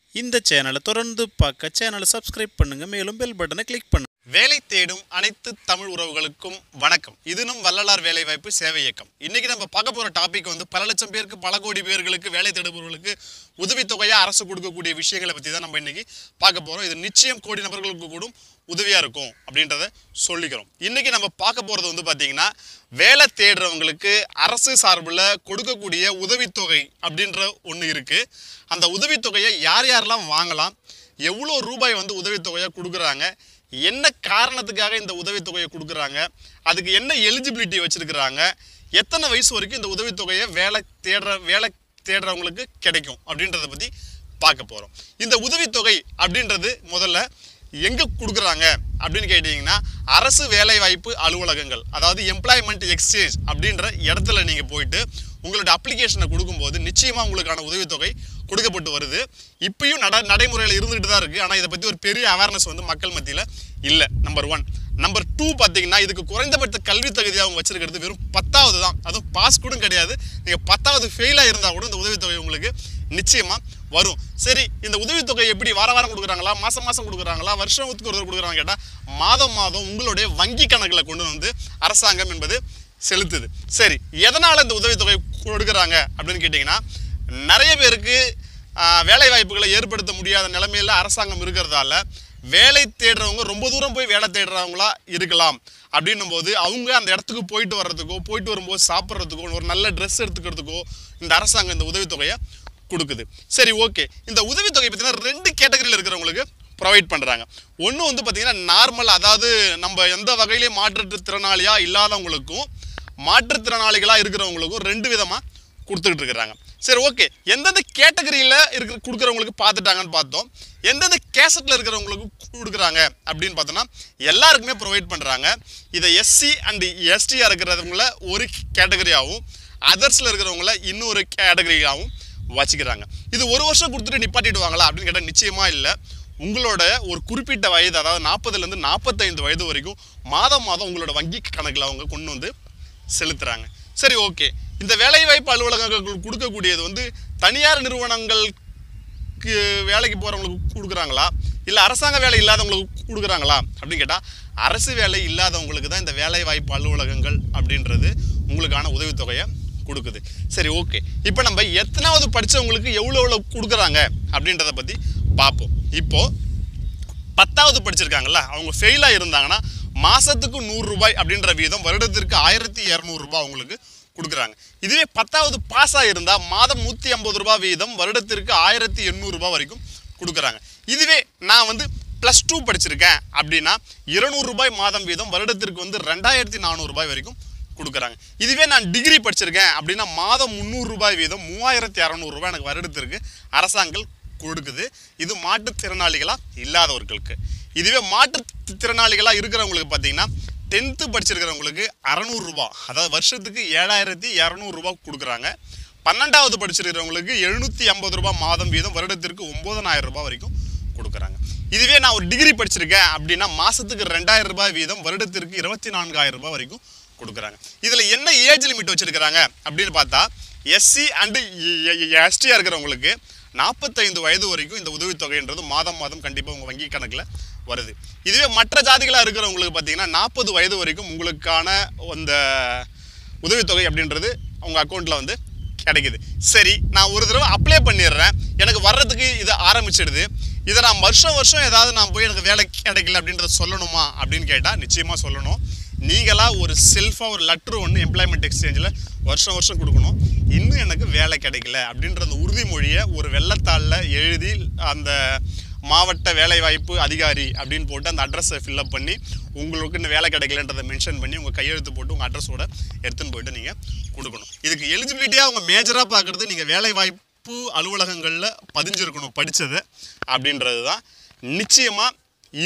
இந்த சேனலை தொடர்ந்து பார்க்க சேனலை சப்ஸ்கிரைப் பண்ணுங்க மேலும் பெல் பட்டனை கிளிக் பண்ணுங்க வேலை தேடும் அனைத்து தமிழ் உறவுகளுக்கும் வணக்கம் இது நம் வள்ளலார் வேலைவாய்ப்பு சேவை இயக்கம் இன்னைக்கு நம்ம பார்க்க போற டாபிக் வந்து பல லட்சம் பேருக்கு பல கோடி பேர்களுக்கு வேலை தேடுபவர்களுக்கு உதவித்தொகையா அரசு கொடுக்கக்கூடிய விஷயங்களை பத்தி தான் நம்ம இன்னைக்கு பார்க்க போறோம் இது நிச்சயம் கோடி நபர்களுக்கு கூடும் உதவியா இருக்கும் அப்படின்றத சொல்லிக்கிறோம் இன்னைக்கு நம்ம பார்க்க போறது வந்து பாத்தீங்கன்னா வேலை தேடுறவங்களுக்கு அரசு சார்பில் கொடுக்கக்கூடிய உதவித்தொகை அப்படின்ற ஒன்று இருக்கு அந்த உதவித்தொகையை யார் யாரெல்லாம் வாங்கலாம் எவ்வளோ ரூபாய் வந்து உதவித்தொகையாக கொடுக்குறாங்க என்ன காரணத்துக்காக இந்த உதவித்தொகையை கொடுக்குறாங்க அதுக்கு என்ன எலிஜிபிலிட்டி வச்சுருக்குறாங்க எத்தனை வயசு வரைக்கும் இந்த உதவித்தொகையை வேலை தேடுற வேலை தேடுறவங்களுக்கு கிடைக்கும் அப்படின்றத பற்றி பார்க்க போகிறோம் இந்த உதவித்தொகை அப்படின்றது முதல்ல எங்கே கொடுக்குறாங்க அப்படின்னு கேட்டிங்கன்னா அரசு வேலைவாய்ப்பு அலுவலகங்கள் அதாவது எம்ப்ளாய்மெண்ட் எக்ஸ்சேஞ்ச் அப்படின்ற இடத்துல நீங்கள் போயிட்டு உங்களோட அப்ளிகேஷனை கொடுக்கும்போது நிச்சயமாக உங்களுக்கான உதவித்தொகை கொடுக்கப்பட்டு வருது இப்பயும் நட நடைமுறையில் இருந்துகிட்டு தான் இருக்குது ஆனால் இதை பற்றி ஒரு பெரிய அவேர்னஸ் வந்து மக்கள் மத்தியில் இல்லை நம்பர் ஒன் நம்பர் டூ பார்த்தீங்கன்னா இதுக்கு குறைந்தபட்ச கல்வி தகுதியாக அவங்க வச்சிருக்கிறது வெறும் பத்தாவது தான் அதுவும் பாஸ் கூட கிடையாது நீங்கள் பத்தாவது ஃபெயிலாக இருந்தால் கூட இந்த உதவித்தொகை உங்களுக்கு நிச்சயமாக வரும் சரி இந்த உதவித்தொகை எப்படி வார வாரம் கொடுக்குறாங்களா மாதம் மாதம் கொடுக்குறாங்களா வருஷத்துக்கு ஒரு தடவை கொடுக்குறாங்க கேட்டால் மாதம் மாதம் உங்களுடைய வங்கி கணக்கில் கொண்டு வந்து அரசாங்கம் என்பது செலுத்துது சரி எதனால் இந்த உதவித்தொகை கொடுக்குறாங்க அப்படின்னு கேட்டிங்கன்னா நிறைய பேருக்கு ஆஹ், வேலை வாய்ப்புகளை ஏற்படுத்த முடியாத நிலைமையில அரசாங்கம் இருக்கிறதால வேலை தேடுறவங்க ரொம்ப தூரம் போய் வேலை தேடுறவங்களா இருக்கலாம் அப்படின்னும் போது அவங்க அந்த இடத்துக்கு போயிட்டு வர்றதுக்கோ போயிட்டு வரும்போது சாப்பிட்றதுக்கோ ஒரு நல்ல ட்ரெஸ் எடுத்துக்கிறதுக்கோ இந்த அரசாங்கம் இந்த உதவித்தொகையை கொடுக்குது சரி ஓகே இந்த உதவித்தொகை பார்த்தீங்கன்னா ரெண்டு கேட்டகரியில் இருக்கிறவங்களுக்கு ப்ரொவைட் பண்ணுறாங்க ஒன்று வந்து பார்த்தீங்கன்னா நார்மல் அதாவது நம்ம எந்த வகையிலையும் மாற்றுத்திறனாளியாக இல்லாதவங்களுக்கும் மாற்றுத்திறனாளிகளாக இருக்கிறவங்களுக்கும் ரெண்டு விதமாக கொடுத்துக்கிட்டு இருக்கிறாங்க சரி ஓகே எந்தெந்த கேட்டகரியில் இருக்கிற கொடுக்குறவங்களுக்கு பார்த்துட்டாங்கன்னு பார்த்தோம் எந்தெந்த கேசட்டில் இருக்கிறவங்களுக்கு கொடுக்குறாங்க அப்படின்னு பார்த்தோன்னா எல்லாருக்குமே ப்ரொவைட் பண்ணுறாங்க இதை எஸ்சி அண்ட் எஸ்டியாக இருக்கிறவங்கள ஒரு கேட்டகரியாகவும் அதர்ஸில் இருக்கிறவங்கள இன்னொரு கேட்டகரியாகவும் வச்சுக்கிறாங்க இது ஒரு வருஷம் கொடுத்துட்டு நிப்பாட்டிடுவாங்களா அப்படின்னு கேட்டால் நிச்சயமாக இல்லை உங்களோட ஒரு குறிப்பிட்ட வயது அதாவது நாற்பதுலேருந்து நாற்பத்தைந்து வயது வரைக்கும் மாதம் மாதம் உங்களோட வங்கி கணக்கில் அவங்க கொண்டு வந்து செலுத்துறாங்க சரி ஓகே இந்த வேலைவாய்ப்பு அலுவலகங்கள் கொடுக்கக்கூடியது வந்து தனியார் நிறுவனங்களுக்கு வேலைக்கு போகிறவங்களுக்கு கொடுக்குறாங்களா இல்லை அரசாங்க வேலை இல்லாதவங்களுக்கு கொடுக்குறாங்களா அப்படின்னு கேட்டால் அரசு வேலை இல்லாதவங்களுக்கு தான் இந்த வேலை வாய்ப்பு அலுவலகங்கள் அப்படின்றது உங்களுக்கான உதவித்தொகையை கொடுக்குது சரி ஓகே இப்போ நம்ம எத்தனாவது படித்தவங்களுக்கு எவ்வளோ எவ்வளோ கொடுக்குறாங்க அப்படின்றத பற்றி பார்ப்போம் இப்போது பத்தாவது படிச்சிருக்காங்கல்ல அவங்க ஃபெயிலாக இருந்தாங்கன்னா மாதத்துக்கு நூறுரூபாய் அப்படின்ற வீதம் வருடத்திற்கு ஆயிரத்தி இரநூறுபா அவங்களுக்கு கொடுக்குறாங்க இதுவே பத்தாவது பாஸ் ஆகிருந்தா மாதம் நூற்றி ஐம்பது ரூபாய் வீதம் வருடத்திற்கு ஆயிரத்தி எண்ணூறுபா வரைக்கும் கொடுக்குறாங்க இதுவே நான் வந்து ப்ளஸ் டூ படிச்சிருக்கேன் அப்படின்னா இருநூறு ரூபாய் மாதம் வீதம் வருடத்திற்கு வந்து ரெண்டாயிரத்தி நானூறுபாய் வரைக்கும் கொடுக்குறாங்க இதுவே நான் டிகிரி படிச்சிருக்கேன் அப்படின்னா மாதம் முந்நூறு ரூபாய் வீதம் மூவாயிரத்தி அறநூறுபா எனக்கு வருடத்திற்கு அரசாங்கம் கொடுக்குது இது மாற்றுத்திறனாளிகளாக இல்லாதவர்களுக்கு இதுவே மாற்றுத்திறனாளிகளாக இருக்கிறவங்களுக்கு பார்த்தீங்கன்னா டென்த்து படிச்சிருக்கிறவங்களுக்கு அறநூறுரூபா அதாவது வருஷத்துக்கு ஏழாயிரத்தி இரநூறுபா கொடுக்குறாங்க பன்னெண்டாவது படிச்சிருக்கிறவங்களுக்கு எழுநூற்றி ஐம்பது ரூபாய் மாதம் வீதம் வருடத்திற்கு ஒம்பதனாயிரம் ரூபாய் வரைக்கும் கொடுக்குறாங்க இதுவே நான் ஒரு டிகிரி படிச்சிருக்கேன் அப்படின்னா மாதத்துக்கு ரெண்டாயிரம் ரூபாய் வீதம் வருடத்திற்கு இருபத்தி நான்காயிரம் ரூபாய் வரைக்கும் கொடுக்குறாங்க இதில் என்ன ஏஜ் லிமிட் வச்சுருக்கிறாங்க அப்படின்னு பார்த்தா எஸ்சி அண்டு எஸ்டியாக இருக்கிறவங்களுக்கு நாற்பத்தைந்து வயது வரைக்கும் இந்த உதவித்தொகைன்றது மாதம் மாதம் கண்டிப்பாக உங்கள் வங்கி கணக்கில் வருது இதுவே மற்ற ஜாதிகளாக இருக்கிறவங்களுக்கு பார்த்தீங்கன்னா நாற்பது வயது வரைக்கும் உங்களுக்கான அந்த உதவித்தொகை அப்படின்றது உங்கள் அக்கௌண்ட்டில் வந்து கிடைக்குது சரி நான் ஒரு தடவை அப்ளை பண்ணிடுறேன் எனக்கு வர்றதுக்கு இது ஆரம்பிச்சிடுது இதை நான் வருஷம் வருஷம் ஏதாவது நான் போய் எனக்கு வேலை கிடைக்கல அப்படின்றத சொல்லணுமா அப்படின்னு கேட்டால் நிச்சயமாக சொல்லணும் நீங்களாக ஒரு செல்ஃபாக ஒரு லெட்ரு ஒன்று எம்ப்ளாய்மெண்ட் எக்ஸ்சேஞ்சில் வருஷம் வருஷம் கொடுக்கணும் இன்னும் எனக்கு வேலை கிடைக்கல அப்படின்ற அந்த உறுதிமொழியை ஒரு வெள்ளத்தாளில் எழுதி அந்த மாவட்ட வேலைவாய்ப்பு அதிகாரி அப்படின்னு போட்டு அந்த அட்ரஸை ஃபில்அப் பண்ணி உங்களுக்கு இன்னும் வேலை கிடைக்கலன்றதை மென்ஷன் பண்ணி உங்கள் கையெழுத்து போட்டு உங்கள் அட்ரஸோட எடுத்துன்னு போயிட்டு நீங்கள் கொடுக்கணும் இதுக்கு எலிஜிபிலிட்டியாக அவங்க மேஜராக பார்க்குறது நீங்கள் வேலை வாய்ப்பு அலுவலகங்களில் பதிஞ்சிருக்கணும் படித்தது அப்படின்றது தான் நிச்சயமாக இது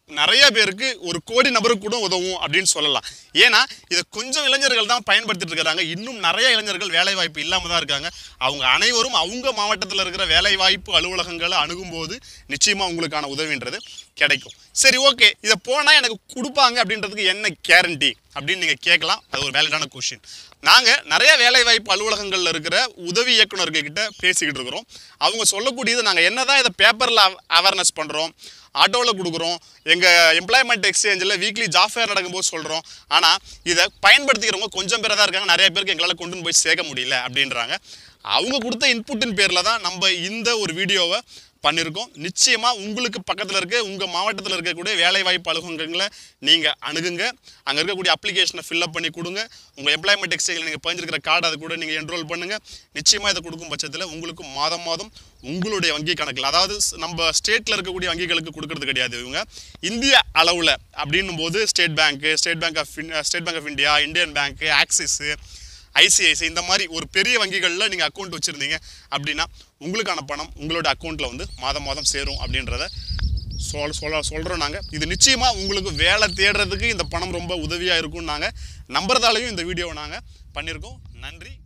நிறைய பேருக்கு ஒரு கோடி நபருக்கு கூட உதவும் அப்படின்னு சொல்லலாம் ஏன்னா இதை கொஞ்சம் இளைஞர்கள் தான் பயன்படுத்திட்டு இருக்கிறாங்க இன்னும் நிறைய இளைஞர்கள் வேலை வாய்ப்பு இல்லாமல் தான் இருக்காங்க அவங்க அனைவரும் அவங்க மாவட்டத்தில் இருக்கிற வேலை வாய்ப்பு அலுவலகங்களை அணுகும்போது நிச்சயமாக உங்களுக்கான உதவின்றது கிடைக்கும் சரி ஓகே இதை போனால் எனக்கு கொடுப்பாங்க அப்படின்றதுக்கு என்ன கேரண்டி அப்படின்னு நீங்கள் கேட்கலாம் அது ஒரு வேலிடான கொஷின் நாங்கள் நிறைய வேலைவாய்ப்பு அலுவலகங்களில் இருக்கிற உதவி இயக்குனர்கள் கிட்ட பேசிக்கிட்டு இருக்கிறோம் அவங்க சொல்லக்கூடியது நாங்கள் என்னதான் இதை பேப்பரில் அவேர்னஸ் பண்ணுறோம் ஆட்டோவில் கொடுக்குறோம் எங்கள் எம்ப்ளாய்மெண்ட் எக்ஸ்சேஞ்சில் வீக்லி ஜாப் ஃபேர் நடக்கும்போது சொல்கிறோம் ஆனால் இதை பயன்படுத்திக்கிறவங்க கொஞ்சம் பேர் தான் இருக்காங்க நிறைய பேருக்கு எங்களால் கொண்டு போய் சேர்க்க முடியல அப்படின்றாங்க அவங்க கொடுத்த இன்புட்டின் பேரில் தான் நம்ம இந்த ஒரு வீடியோவை பண்ணியிருக்கோம் நிச்சயமாக உங்களுக்கு பக்கத்தில் இருக்க உங்கள் மாவட்டத்தில் இருக்கக்கூடிய வேலைவாய்ப்பு அலுவலகங்களை நீங்கள் அணுகுங்க அங்கே இருக்கக்கூடிய அப்ளிகேஷனை ஃபில்அப் பண்ணி கொடுங்க உங்கள் எம்ப்ளாய்மெண்ட் எக்ஸ்சேஞ்சில் நீங்கள் பதிஞ்சிருக்கிற கார்டு அது கூட நீங்கள் என்ரோல் பண்ணுங்கள் நிச்சயமாக இதை கொடுக்கும் பட்சத்தில் உங்களுக்கு மாதம் மாதம் உங்களுடைய வங்கி கணக்கில் அதாவது ஸ்- நம்ம ஸ்டேட்டில் இருக்கக்கூடிய வங்கிகளுக்கு கொடுக்கறது கிடையாது இவங்க இந்திய அளவில் அப்படின்னும் போது state bank state bank of state bank of India Indian bank Axis ICICI இந்த மாதிரி ஒரு பெரிய வங்கிகளில் நீங்கள் அக்கௌண்ட் வச்சுருந்தீங்க அப்படின்னா உங்களுக்கான பணம் உங்களோட அக்கௌண்ட்டில் வந்து மாதம் மாதம் சேரும் அப்படின்றத சொல் சொல்ல சொல்கிறோம் நாங்கள் இது நிச்சயமாக உங்களுக்கு வேலை தேடுறதுக்கு இந்த பணம் ரொம்ப உதவியாக இருக்கும்னு நாங்கள் நம்புறதாலையும் இந்த வீடியோவை நாங்கள் பண்ணியிருக்கோம் நன்றி